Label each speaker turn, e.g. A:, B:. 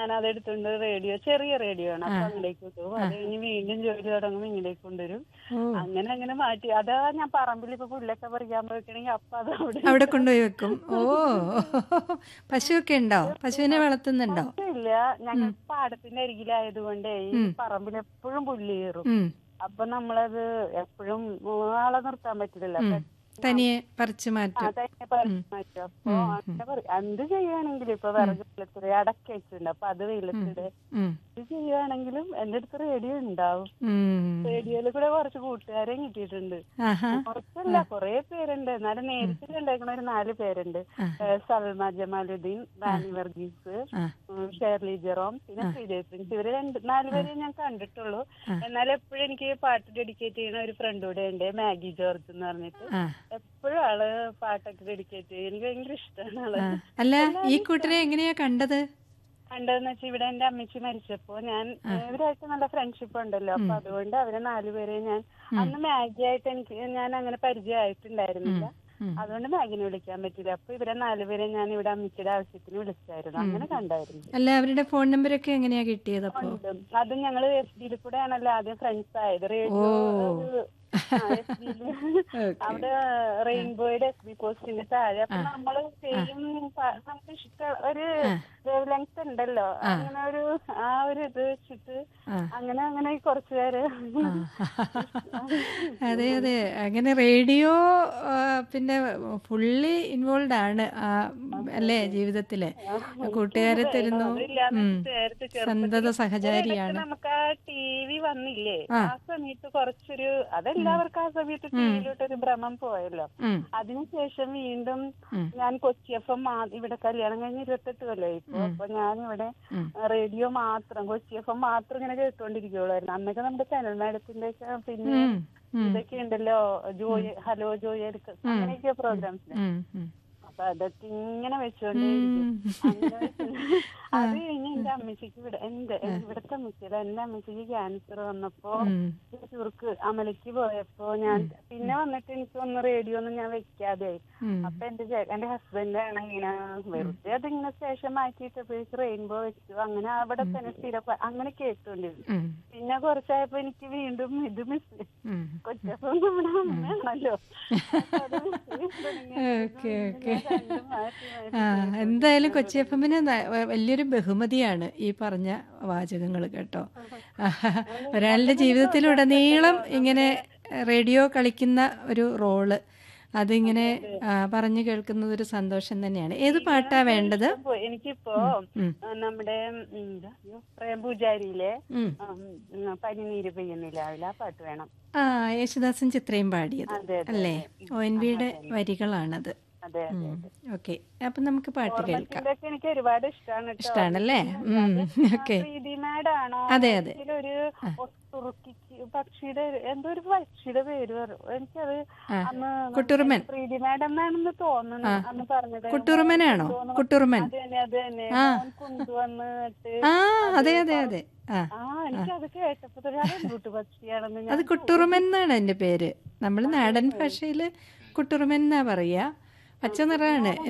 A: ഞാൻ അത് എടുത്തുകൊണ്ട് റേഡിയോ ചെറിയ റേഡിയോ ആണ് അപ്പൊ അങ്ങോട്ടേക്ക് കൊണ്ടുപോകും അത് കഴിഞ്ഞ് വീണ്ടും ജോലി തുടങ്ങുമ്പോൾ ഇങ്ങോട്ടേക്ക് കൊണ്ടുവരും
B: ഓ
A: അങ്ങനെ അങ്ങനെ മാറ്റി അതാ ഞാൻ പറമ്പിൽ ഇപ്പൊ പുല്ലൊക്കെ പറിക്കാൻ പോയിക്കണെങ്കിൽ അപ്പൊ അത് അവിടെ
B: അവിടെ കൊണ്ടുപോയി വെക്കും ഓ പശുവൊക്കെ ഉണ്ടോ പശുവിനെ വളർത്തുന്നുണ്ടോ
A: ഇല്ല ഞങ്ങൾ പാടത്തിന്റെ അരികിലായതുകൊണ്ട് ഈ പറമ്പിൽ എപ്പോഴും പുല്ല് കയറും
B: ഉം
A: അപ്പൊ നമ്മളത് എപ്പോഴും ആളെ നിർത്താൻ പറ്റില്ലല്ലോ അപ്പൊ
B: തനിയെ പറിച്ചു
A: ആ,
B: മാറ്റും
A: തന്നെ പറിച്ച് മാറ്റും അപ്പൊ അങ്ങനെ പറയും എന്ത് ചെയ്യുകയാണെങ്കിലും ഇപ്പൊ വിറക് വെള്ളത്തില് അടക്ക വെച്ചിട്ടുണ്ട് അപ്പൊ അത് വെയിലത്തിട്
B: ഉം.
A: ഇത് ചെയ്യുകയാണെങ്കിലും എന്റെ അടുത്ത് റേഡിയോ ഉണ്ടാവും
B: ഉം.
A: റേഡിയോയിൽ കൂടെ കുറച്ച് കൂട്ടുകാരെ കിട്ടിയിട്ടുണ്ട്
B: ആഹാ
A: കുറച്ചല്ല കൊറേ പേരുണ്ട് എന്നാലും നേരിട്ട് കണ്ടേക്കണ ഒരു നാല് പേരുണ്ട് ഏഹ് സൽമ ജമാലുദ്ദീൻ റാണി വർഗീസ്
B: ആ.
A: ഉം, ഷേർലി ജെറോം പിന്നെ ശ്രീദേവ് പ്രിൻസ് ഇവര് രണ്ട് നാലുപേരെ ഞാൻ കണ്ടിട്ടുള്ളൂ എന്നാൽ എപ്പോഴും എനിക്ക് പാട്ട് ഡെഡിക്കേറ്റ് ചെയ്യുന്ന ഒരു ഫ്രണ്ട് കൂടെ ഉണ്ട് മാഗി ജോർജ് എന്ന് പറഞ്ഞിട്ട്
B: ആ
A: എപ്പോഴും ആള് പാട്ടൊക്കെ ഡെഡിക്കേറ്റ് ചെയ്യും എനിക്ക് ഭയങ്കര ഇഷ്ടമാണ് ആള്
B: ആ. അല്ല ഈ കൂട്ടരെ എങ്ങനെയാ കണ്ടത്
A: കണ്ടതെന്ന് വെച്ചാൽ ഇവിടെ എന്റെ അമ്മച്ചി മരിച്ചപ്പോ ഞാൻ ഇവരായിട്ട് നല്ല ഫ്രണ്ട്ഷിപ്പ് ഉണ്ടല്ലോ അപ്പൊ അതുകൊണ്ട് അവരെ നാലുപേരെ ഞാൻ അന്ന് മാഗി ആയിട്ട് എനിക്ക് ഞാൻ അങ്ങനെ പരിചയമായിട്ടുണ്ടായിരുന്നില്ല
B: ഉം.
A: അതുകൊണ്ട് മാഗിനെ വിളിക്കാൻ പറ്റില്ല അപ്പൊ ഇവരെ നാലുപേരെ ഞാൻ ഇവിടെ അമ്മച്ചിയുടെ ആവശ്യത്തിന് വിളിച്ചായിരുന്നു അങ്ങനെ കണ്ടായിരുന്നു
B: അല്ല അവരുടെ ഫോൺ നമ്പരൊക്കെ എങ്ങനെയാ കിട്ടിയത് അപ്പോ
A: ഉണ്ട്. അത് ഞങ്ങള് എസ് ഡിയിൽ കൂടെ ആണല്ലോ ആദ്യം ഫ്രണ്ട്സ് ആയത് റേഡിയോ അവിടെ റെയിൻബോയുടെ എസ് ബി പോസ്റ്റിന്റെ താഴെ അപ്പൊ നമ്മള് സെയിം നമുക്ക് ഇഷ്ട ഒരു വേവ് ലെങ്ത് ഉണ്ടല്ലോ അങ്ങനെ ഒരു ആ ഒരു ഇത് വെച്ചിട്ട്
B: ആ.
A: അങ്ങനെ അങ്ങനെ കുറച്ചു പേര്
B: അതെ അതെ അങ്ങനെ റേഡിയോ ആ, പിന്നെ ഫുള്ളി ഇൻവോൾവ് ആണ് ആ, അല്ലേ ജീവിതത്തില് കൂട്ടുകാരെ തരുന്നു
A: അതില്ലാന്ന്
B: ഉം.
A: നേരത്തെ ചെറുപ്പത്തിൽ
B: സന്തത സഹചാരിയാണ്
A: നമുക്ക് ആ ടി വി വന്നില്ലേ ആ സമയത്ത് കുറച്ചൊരു അതെല്ലാവർക്കും ആ സമയത്ത് ടി വിയിലോട്ടൊരു ഭ്രമം പോയല്ലോ
B: ഉം.
A: അതിനുശേഷം വീണ്ടും ഞാൻ കൊച്ചി എഫ് എം ഇവിടെ കല്യാണം കഴിഞ്ഞ് ഇരുപത്തെട്ട് കൊല്ലമായി ഇപ്പൊ അപ്പൊ ഞാൻ ഇവിടെ റേഡിയോ മാത്രം കൊച്ചി എഫ് എം മാത്രം ഇങ്ങനെ കേട്ടോണ്ടിരിക്കുള്ളായിരുന്നു അന്നൊക്കെ നമ്മുടെ ചാനൽ മാഡത്തിന്റെ ഒക്കെ പിന്നെ
B: ഉം. ഉം.
A: ഇതൊക്കെ ഉണ്ടല്ലോ ജോയ് ഹലോ ജോയ് എടുക്ക അങ്ങനെയൊക്കെ പ്രോഗ്രാംസ്
B: ഉം. ഉം.
A: അപ്പൊ അതൊക്കെ ഇങ്ങനെ വെച്ചോണ്ടേയിരിക്കും അങ്ങനെ വെച്ചോണ്ട് അത് കഴിഞ്ഞ് എന്റെ അമ്മച്ചിക്ക് ഇവിടെ എന്റെ ഇവിടുത്തെ അമ്മച്ചിയുടെ എന്റെ അമ്മച്ചിക്ക് ക്യാൻസർ വന്നപ്പോ
B: ഉം.
A: ചുർക്ക് അമലക്ക് പോയപ്പോ ഞാൻ പിന്നെ വന്നിട്ട് എനിക്ക് ഒന്ന് റേഡിയോ ഒന്നും ഞാൻ വെക്കാതെയായി
B: ഉം.
A: അപ്പൊ എന്റെ ചേ- എന്റെ ഹസ്ബൻഡ് ആണ് ഇങ്ങനെ വെറുതെ അതിങ്ങനെ സ്റ്റേഷൻ മാറ്റിയിട്ടപ്പോഴേക്ക് റെയിൻബോ വെച്ചു അങ്ങനെ അവിടെ തന്നെ സ്ഥിരം അങ്ങനെ കേട്ടോണ്ടിരുന്നു
B: ഉം.
A: പിന്നെ കുറച്ചായപ്പോ എനിക്ക് വീണ്ടും ഇത് മിസ്
B: ഉം.
A: കൊച്ചപ്പം നമ്മുടെ അമ്മയാണല്ലോ അപ്പൊ അത് miss ചെയ്ത് തുടങ്ങി.
B: ഓക്കെ ഓക്കെ
A: രണ്ടും മാറ്റി മാറ്റി
B: ആ എന്തായാലും കൊച്ചി എഫ് എമ്മിന് വലിയൊരു ബഹുമതിയാണ് ഈ പറഞ്ഞ വാചകങ്ങൾ കേട്ടോ ഒരാളുടെ ജീവിതത്തിലുടനീളം ഇങ്ങനെ റേഡിയോ കളിക്കുന്ന ഒരു റോള് അതിങ്ങനെ ആ, പറഞ്ഞു കേൾക്കുന്നത് ഒരു സന്തോഷം തന്നെയാണ് ഏത് പാട്ടാ വേണ്ടത്
A: ഇപ്പൊ എനിക്കിപ്പോ ആ, നമ്മുടെ ഉം, എന്താ, അയ്യോ, പ്രേം പൂജാരിയിലെ
B: ഉം.
A: ഉം, ഉം, പനിനീര് പെയ്യുന്നില്ല ആ പാട്ട് വേണം
B: ആ യേശുദാസും ചിത്രയും പാടിയത്
A: അതെ, അതെ,
B: അല്ലേ ഒ എൻ വിയുടെ വരികളാണത്
A: അതെ അതെ
B: ഓക്കെ അപ്പൊ നമുക്ക് പാട്ട് കേൾക്കാം
A: ഇതൊക്കെ എനിക്ക് ഒരുപാട് ഇഷ്ടമാണ് കേട്ടോ
B: ഇഷ്ടാണല്ലേ ഉം ഓക്കെ
A: പ്രീതി മാഡാണോ
B: അതെ, അതെ.
A: ഒരു ഒട്ടുറുക്കി പക്ഷിയുടെ എന്തോ ഒരു പക്ഷിയുടെ പേര് പറ- എനിക്കത് അന്ന്
B: കുട്ടുറുമൻ
A: പ്രീതി മാഡം എന്നാണെന്ന് തോന്നുന്നു അന്ന് പറഞ്ഞത്
B: കുട്ടുറുമനാണോ കുട്ടുറുമൻ
A: അത് തന്നെ അത് തന്നെ മോൻ കൊണ്ടുവന്നിട്ട്
B: ആ അതെ അതെ അതെ ആ
A: ആ എനിക്കത് കേട്ടപ്പോ തൊട്ട് അത് എന്തുട്ട് പക്ഷിയാണെന്ന് ഞാൻ
B: അത് കുട്ടുറുമൻ എന്നാണ് എൻ്റെ പേര് നമ്മൾ നാടൻ ഭാഷയിൽ കുട്ടുറുമൻ എന്നാ പറയുക പച്ച നിറമാണ്